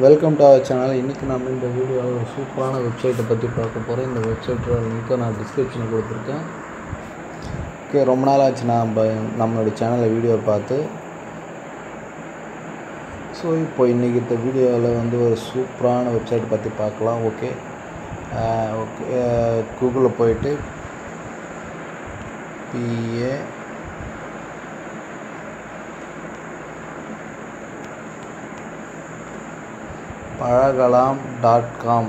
welcome to our channel இன்றைக்கி நம்ம இந்த வீடியோவில் ஒரு சூப்பரான வெப்சைட்டை பற்றி பார்க்க போகிறோம் இந்த வெப்சைட்டோட லிங்க்கை நான் டிஸ்கிரிப்ஷனில் கொடுத்துருக்கேன் ஓகே ரொம்ப நாள் ஆச்சு நான் நம்மளுடைய சேனலில் வீடியோ பார்த்து ஸோ இப்போ இன்றைக்கி இந்த வீடியோவில் வந்து ஒரு சூப்பரான வெப்சைட் பற்றி பார்க்கலாம் ஓகே ஓகே கூகுளில் போயிட்டு பிஏ பழகலாம் டாட் காம்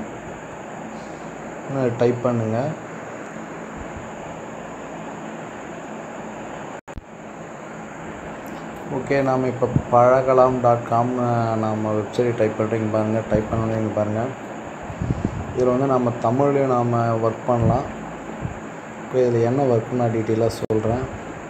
டைப் பண்ணுங்கள் ஓகே நாம் இப்போ பழகலாம் டாட் காம்னு நம்ம வெப்சைட் டைப் பண்ணுறீங்க பாருங்கள் டைப் பண்ணுறீங்க பாருங்கள் இதில் வந்து நம்ம தமிழ்லேயும் நாம் ஒர்க் பண்ணலாம் இப்போ இதில் என்ன ஒர்க்குன்னு நான் டீட்டெயிலாக சொல்கிறேன்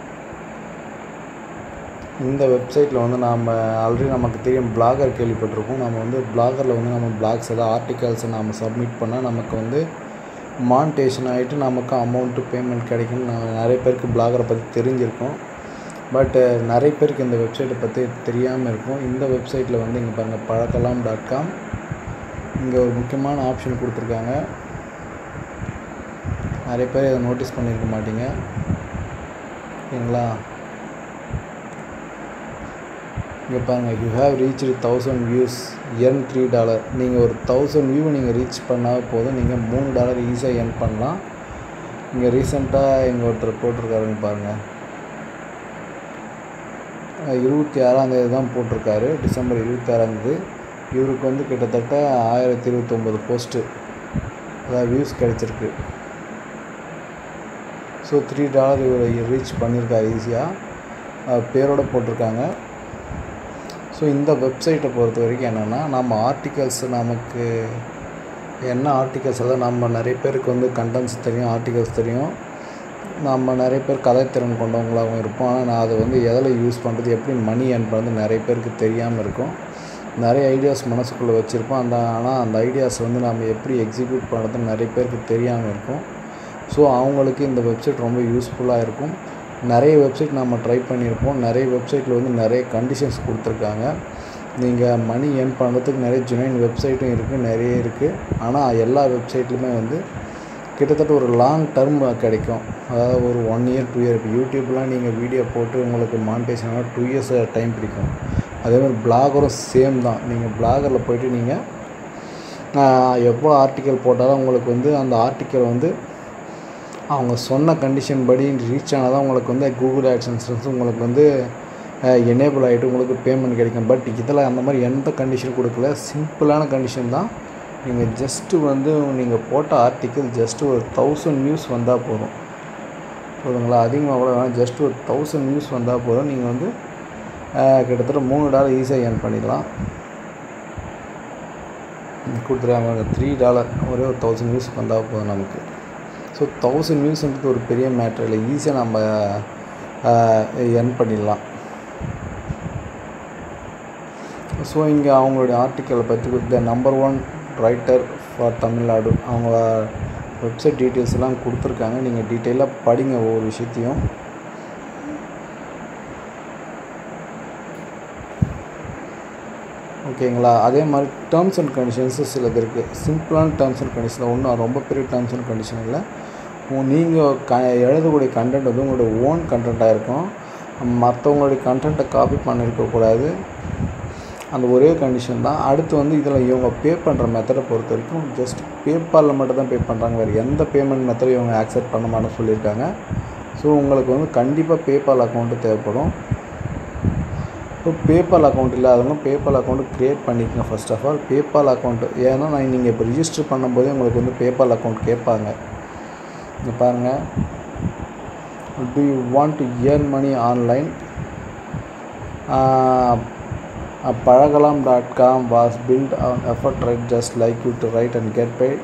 இந்த வெப்சைட்டில் வந்து நாம் ஆல்ரெடி நமக்கு தெரியும் பிளாகர் கேள்விப்பட்டிருக்கோம் நம்ம வந்து பிளாகரில் வந்து நம்ம பிளாக்ஸ் எதாவது ஆர்டிகல்ஸை நம்ம சப்மிட் பண்ணால் நமக்கு வந்து மானிட்டேஷன் ஆகிட்டு நமக்கு அமௌண்ட்டு பேமெண்ட் கிடைக்கும்னு நான் நிறைய பேருக்கு பிளாகரை பற்றி தெரிஞ்சிருக்கோம் பட் நிறைய பேருக்கு இந்த வெப்சைட்டை பற்றி தெரியாமல் இருக்கும் இந்த வெப்சைட்டில் வந்து இங்கே பாருங்கள் பழக்கலாம் டாட் காம் இங்கே ஒரு முக்கியமான ஆப்ஷன் கொடுத்துருக்காங்க நிறைய பேர் இதை நோட்டீஸ் பண்ணியிருக்க மாட்டீங்க ஓகேங்களா இங்கே பாருங்கள் you have reach thousand views earn three dollar நீங்கள் ஒரு தௌசண்ட் வியூ நீங்கள் ரீச் பண்ணால் போதும் நீங்கள் மூணு டாலர் ஈஸியாக எர்ன் பண்ணலாம் இங்கே ரீசெண்டாக எங்கள் ஒருத்தர் போட்டிருக்காருங்க பாருங்கள் இருபத்தி ஆறாந்தேதி தான் போட்டிருக்காரு டிசம்பர் இருபத்தி ஆறாந்தேதி இவருக்கு வந்து கிட்டத்தட்ட ஆயிரத்தி இருபத்தொம்போது போஸ்ட்டு அதாவது வியூஸ் கிடச்சிருக்கு ஸோ த்ரீ டாலர் இவர் ரீச் பண்ணியிருக்காரு ஈஸியாக பேரோடு போட்டிருக்காங்க ஸோ இந்த வெப்சைட்டை பொறுத்த வரைக்கும் என்னென்னா நம்ம ஆர்டிகல்ஸ் நமக்கு என்ன ஆர்டிகல்ஸ் எல்லாம் நம்ம நிறைய பேருக்கு வந்து கண்டென்ட்ஸ் தெரியும் ஆர்டிகல்ஸ் தெரியும் நம்ம நிறைய பேர் கதைத்திறன் கொண்டவங்களாகவும் இருப்போம் ஆனால் நான் அதை வந்து எதில் யூஸ் பண்ணுறது எப்படி மணி ஏர்ன் பண்ணுறது நிறைய பேருக்கு தெரியாமல் இருக்கும் நிறைய ஐடியாஸ் மனசுக்குள்ளே வச்சுருப்போம் அந்த ஆனால் அந்த ஐடியாஸ் வந்து நம்ம எப்படி எக்ஸிக்யூட் பண்ணுறதுன்னு நிறைய பேருக்கு தெரியாமல் இருக்கும் ஸோ அவங்களுக்கு இந்த வெப்சைட் ரொம்ப யூஸ்ஃபுல்லாக இருக்கும் நிறைய வெப்சைட் நம்ம ட்ரை பண்ணியிருப்போம் நிறைய வெப்சைட்டில் வந்து நிறைய கண்டிஷன்ஸ் கொடுத்துருக்காங்க நீங்கள் மணி ஏர்ன் பண்ணுறதுக்கு நிறைய ஜெனுயின் வெப்சைட்டும் இருக்குது நிறைய இருக்குது ஆனால் எல்லா வெப்சைட்லையுமே வந்து கிட்டத்தட்ட ஒரு லாங் டர்ம் கிடைக்கும் அதாவது ஒரு ஒன் இயர் டூ இயர் இப்போ யூடியூப்லாம் நீங்கள் வீடியோ போட்டு உங்களுக்கு மானிட்டேஷன் ஆனால் டூ இயர்ஸ் டைம் பிடிக்கும் அதேமாதிரி பிளாகரும் சேம் தான் நீங்கள் பிளாகரில் போய்ட்டு நீங்கள் எவ்வளோ ஆர்டிக்கல் போட்டாலும் உங்களுக்கு வந்து அந்த ஆர்டிக்கல் வந்து அவங்க சொன்ன கண்டிஷன் படி ரீச் ஆனால் தான் உங்களுக்கு வந்து கூகுள் ஆட்சன்ஸ் உங்களுக்கு வந்து எனேபிள் ஆகிட்டு உங்களுக்கு பேமெண்ட் கிடைக்கும் பட் இதில் அந்த மாதிரி எந்த கண்டிஷன் கொடுக்கல சிம்பிளான கண்டிஷன் தான் நீங்கள் ஜஸ்ட்டு வந்து நீங்கள் போட்ட ஆர்டிக்கிள் ஜஸ்ட்டு ஒரு தௌசண்ட் நியூஸ் வந்தால் போதும் போதுங்களா அதிகமாக கூட வேணாம் ஜஸ்ட் ஒரு தௌசண்ட் நியூஸ் வந்தால் போதும் நீங்கள் வந்து கிட்டத்தட்ட மூணு டாலர் ஈஸியாக ஏர்ன் பண்ணிடலாம் கொடுத்துருக்காங்க த்ரீ டாலர் ஒரே ஒரு தௌசண்ட் நியூஸ் வந்தால் போதும் நமக்கு ஸோ தௌசண்ட் நியூஸ்ன்றது ஒரு பெரிய மேட்ரு இல்லை ஈஸியாக நம்ம எர்ன் பண்ணிடலாம் ஸோ இங்கே அவங்களுடைய ஆர்டிக்கலை பற்றி the number one writer for Tamil Nadu அவங்க வெப்சைட் டீட்டெயில்ஸ் எல்லாம் கொடுத்துருக்காங்க நீங்கள் டீட்டெயிலாக படிங்க ஒவ்வொரு விஷயத்தையும் ஓகேங்களா அதே மாதிரி டேர்ம்ஸ் அண்ட் கண்டிஷன்ஸு சிலது இருக்குது சிம்பிளான டேர்ம்ஸ் அண்ட் கண்டிஷன் ஒன்றும் ரொம்ப பெரிய டேர்ம்ஸ் அண்ட் கண்டிஷன் இல்லை நீங்கள் க எழுதக்கூடிய கண்டென்ட் வந்து உங்களுடைய ஓன் கண்டென்ட்டாக இருக்கும் மற்றவங்களுடைய கண்டென்ட்டை காப்பி பண்ணியிருக்கக்கூடாது அந்த ஒரே கண்டிஷன் தான் அடுத்து வந்து இதில் இவங்க பே பண்ணுற மெத்தடை பொறுத்த வரைக்கும் ஜஸ்ட் பேபாலில் மட்டும் தான் பே பண்ணுறாங்க வேறு எந்த பேமெண்ட் மெத்தடும் இவங்க ஆக்செப்ட் பண்ண மாட்டேன்னு சொல்லியிருக்காங்க ஸோ உங்களுக்கு வந்து கண்டிப்பாக பேபால் அக்கௌண்ட்டு தேவைப்படும் ஸோ பேபால் அக்கௌண்ட் இல்லாதவங்க பேபால் அக்கௌண்ட்டு க்ரியேட் பண்ணிக்கோங்க first of all PayPal account ஏன்னா நான் நீங்கள் இப்போ ரிஜிஸ்டர் பண்ணும்போதே உங்களுக்கு வந்து பேபால் அக்கௌண்ட் கேட்பாங்க இங்கே பாருங்கள் do you want to earn money online பழகலாம் dot com was built on effort right just like you to write and get pay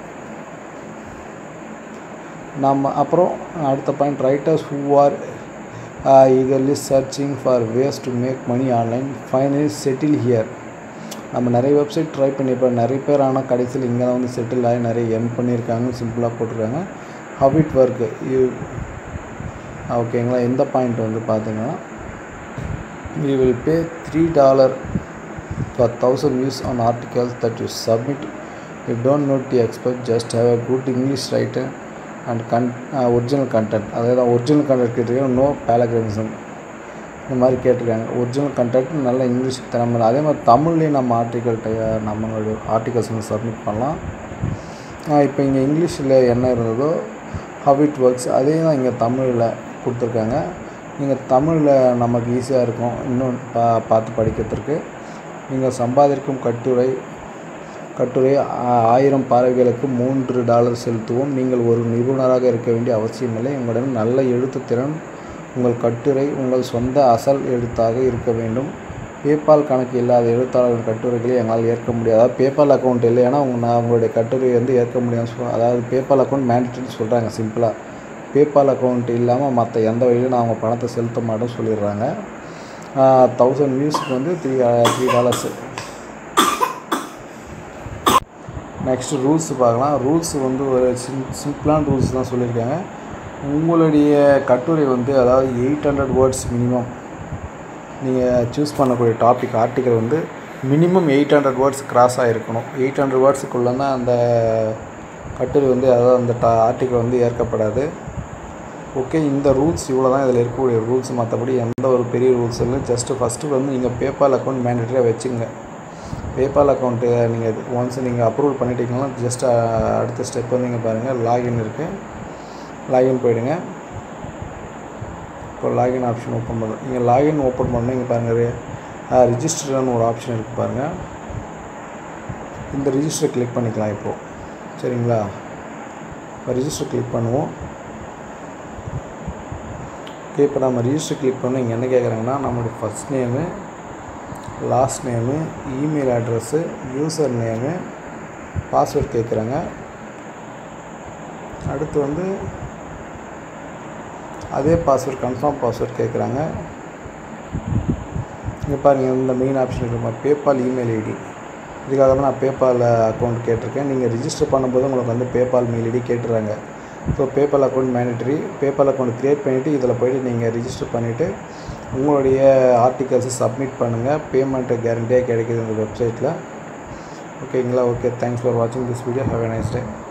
நம்ம அப்புறம் அடுத்த point writers who are eagerly searching for ways to make money online finally settle here நம்ம நிறைய website try பண்ணியிருப்போம் நிறைய பேர் ஆனால் கடைசியில் இங்கே தான் வந்து செட்டில் ஆகி நிறைய எர்ன் பண்ணியிருக்காங்க சிம்பிளாக போட்டிருக்காங்க ஹபிட் ஒர்க்கு ஓகேங்களா இந்த பாயிண்ட் வந்து பார்த்தீங்கன்னா you will pay three dollar for 1000 views on articles that you submit you don't need to expect just have a good english writer and con uh, original content அதாவது original content கேட்டிருக்காங்க no plagiarism இந்த மாதிரி கேட்டிருக்காங்க original content நல்ல English திறமை அதே மாதிரி தமிழ்லேயும் நம்ம ஆர்டிக்கல் நம்மளோட ஆர்டிகல்ஸ் வந்து சப்மிட் பண்ணலாம் இப்போ இங்கே இங்கிலீஷில் என்ன இருந்ததோ ஹவ் இட் ஒர்க்ஸ் அதே தான் இங்கே தமிழில் கொடுத்துருக்காங்க நீங்கள் தமிழில் நமக்கு ஈஸியாக இருக்கும் இன்னும் பா பார்த்து படிக்கிறதுக்கு நீங்கள் சம்பாதிக்கும் கட்டுரை கட்டுரை ஆ- ஆயிரம் பார்வைகளுக்கு மூன்று டாலர் செலுத்துவோம் நீங்கள் ஒரு நிபுணராக இருக்க வேண்டிய அவசியமில்லை உங்களிடம் நல்ல எழுத்துத்திறன் உங்கள் கட்டுரை உங்கள் சொந்த அசல் எழுத்தாக இருக்க வேண்டும் பேபால் கணக்கு இல்லாத எழுத்தாளர்கள் கட்டுரைகளை எங்களால் ஏற்க முடியாது அதாவது பேபால் அக்கௌண்ட் இல்லைன்னா உங்க நான் உங்களுடைய கட்டுரையை வந்து ஏற்க முடியாதுன்னு சொல் அதாவது பேபால் அக்கௌண்ட் மேண்டட்ரின்னு சொல்கிறாங்க சிம்பிளாக பேபால் அக்கௌண்ட் இல்லாமல் மற்ற எந்த வழியிலும் நான் அவங்க பணத்தை செலுத்த மாட்டேன்னு சொல்லிடுறாங்க தௌசண்ட் வியூஸ்க்கு வந்து three three dollars next rules பார்க்கலாம் ரூல்ஸ் வந்து ஒரு சிம் சிம்பிளான ரூல்ஸ் தான் சொல்லியிருக்காங்க உங்களுடைய கட்டுரை வந்து அதாவது எயிட் ஹண்ட்ரட் வேர்ட்ஸ் மினிமம் நீங்கள் சூஸ் பண்ணக்கூடிய டாபிக் ஆர்டிக்கல் வந்து minimum eight hundred words cross ஆகிருக்கணும் எயிட் ஹண்ட்ரட் வேர்ட்ஸுக்குள்ளே தான் அந்த கட்டுரை வந்து அதாவது அந்த டா ஆர்டிக்கல் வந்து ஏற்கப்படாது ஓகே இந்த ரூல்ஸ் இவ்வளோ தான் இதில் இருக்கக்கூடிய ரூல்ஸ் மற்றபடி எந்த ஒரு பெரிய ரூல்ஸ் இல்லை ஜஸ்ட்டு ஃபஸ்ட்டு வந்து நீங்கள் பேபால் அக்கௌண்ட் மேண்டேட்டரியாக வச்சுங்க பேபால் அக்கௌண்ட்டு நீங்கள் ஒன்ஸ் நீங்கள் அப்ரூவல் பண்ணிட்டீங்கன்னா ஜஸ்ட் அடுத்த ஸ்டெப் வந்து நீங்கள் பாருங்கள் லாகின் இருக்குது லாகின் போயிடுங்க இப்போ லாகின் ஆப்ஷன் ஓப்பன் பண்ணும் நீங்கள் லாகின் ஓப்பன் பண்ணணும் இங்கே பாருங்கள் ரிஜிஸ்டர்னு ஒரு ஆப்ஷன் இருக்குது பாருங்கள் இந்த ரிஜிஸ்டர் கிளிக் பண்ணிக்கலாம் இப்போது சரிங்களா இப்போ ரிஜிஸ்டர் கிளிக் பண்ணுவோம் ஓகே இப்போ நம்ம ரிஜிஸ்டர் கிளிக் பண்ண இங்கே என்ன கேட்குறாங்கன்னா நம்மளுடைய first name last name email address user name password கேட்குறாங்க அடுத்து வந்து அதே பாஸ்வேர்ட் கன்ஃபார்ம் பாஸ்வேர்ட் கேட்குறாங்க இங்கே பாருங்கள் இந்த மெயின் ஆப்ஷன் இருக்குமா பேபால் இமெயில் ஐடி இதுக்காக தான் நான் பேபால் அக்கௌண்ட் கேட்டிருக்கேன் நீங்கள் ரிஜிஸ்டர் பண்ணும்போது உங்களுக்கு வந்து பேபால் மெயில் ஐடி கேட்டுறாங்க so PayPal account mandatory PayPal account create பண்ணிவிட்டு இதில் போய்ட்டு நீங்கள் ரிஜிஸ்டர் பண்ணிவிட்டு உங்களுடைய ஆர்டிகல்ஸை சப்மிட் பண்ணுங்கள் பேமெண்ட்டு கேரண்டியாக கிடைக்குது இந்த வெப்சைட்டில் ஓகேங்களா ஓகே தேங்க்ஸ் ஃபார் வாட்சிங் this video have a nice day